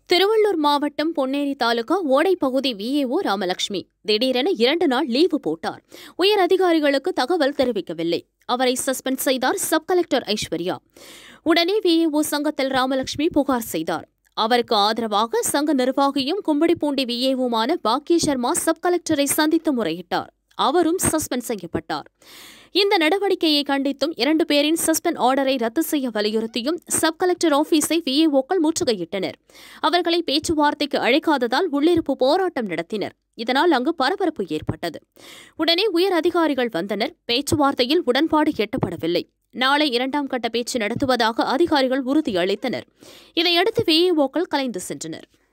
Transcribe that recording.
திருவள்ளூர் மாவட்டம் பொன்னேரி தாலுகா ஓடை பகுதி விஏஓ ராமலட்சுமி திடீரென இரண்டு நாள் லீவு போட்டார் உயர் அதிகாரிகளுக்கு தகவல் தெரிவிக்கவில்லை அவரை சஸ்பெண்ட் செய்தார் சப் கலெக்டர் ஐஸ்வர்யா உடனே விஏஓ சங்கத்தில் ராமலட்சுமி புகார் செய்தார் அவருக்கு ஆதரவாக சங்க நிர்வாகியும் கும்படிப்பூண்டி விஏஓமான பாக்கிய சர்மா சப் கலெக்டரை சந்தித்து முறையிட்டார் அவரும் சஸ்பெண்ட் செய்யப்பட்டார் இந்த நடவடிக்கையை கண்டித்தும் இரண்டு பேரின் சஸ்பெண்ட் ஆர்டரை ரத்து செய்ய வலியுறுத்தியும் சப் கலெக்டர் ஆபீஸை விஏஓக்கள் முற்றுகையிட்டனர் அவர்களை பேச்சுவார்த்தைக்கு அழைக்காததால் உள்ளிருப்பு போராட்டம் நடத்தினர் இதனால் அங்கு பரபரப்பு ஏற்பட்டது உடனே உயர் அதிகாரிகள் வந்தனர் பேச்சுவார்த்தையில் உடன்பாடு எட்டப்படவில்லை நாளை இரண்டாம் கட்ட பேச்சு நடத்துவதாக அதிகாரிகள் உறுதியளித்தனர் இதையடுத்து விஏஓக்கள் கலைந்து சென்றனர்